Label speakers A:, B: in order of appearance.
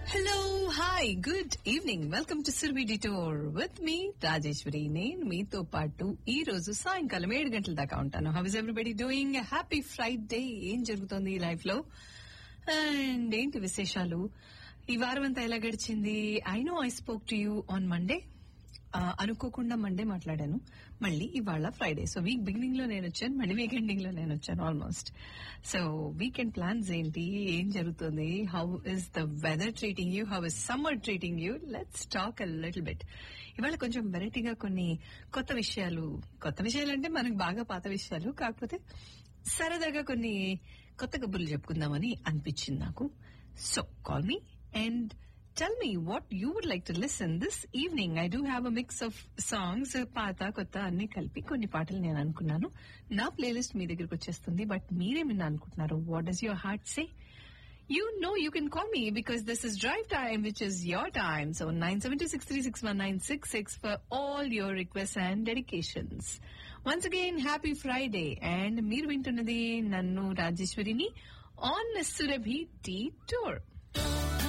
A: Hello hi good evening welcome to సిర్వి డిటోర్ with me Rajeshwari నేను మీతో పాటు ఈ రోజు సాయంకాలం ఏడు గంటల దాకా ఉంటాను how is everybody doing happy Friday ఏం జరుగుతోంది ఈ లైఫ్ లో అండ్ ఏంటి విశేషాలు ఈ వారం అంతా ఎలా గడిచింది I know I spoke to you on Monday అనుకోకుండా మండే మాట్లాడాను మళ్ళీ ఇవాళ ఫ్రైడే సో వీక్ బిగినింగ్ లో నేను వచ్చాను మళ్ళీ వీక్ ఎండింగ్ లో నేను వచ్చాను ఆల్మోస్ట్ సో వీకెండ్ ప్లాన్స్ ఏంటి ఏం జరుగుతుంది how is the weather treating you how is summer treating you let's talk a little bit ఇవాళ కొంచెం వెరైటీగా కొన్ని కొత్త విషయాలు కొత్త విషయాలు అంటే మనకు బాగా పాత విషయాలు కాకపోతే సరదాగా కొన్ని కొత్త కబుర్లు చెప్పుకుందామని అనిపించింది నాకు so call me and tell me what you would like to listen this evening I do have a mix of songs పాత కొత్త అన్ని కలిపి కొన్ని పాటలు నేను అనుకున్నాను నా ప్లేలిస్ట్ మీ దగ్గరకు వచ్చేస్తుంది బట్ మీరేమన్నా అనుకుంటున్నారు what does your heart say You know you can call me because this is drive time, which is your time. So 972-636-1966 for all your requests and dedications. Once again, happy Friday. And మీరు వింటున్నది నన్ను రాజేశ్వరిని on Surabhi tea tour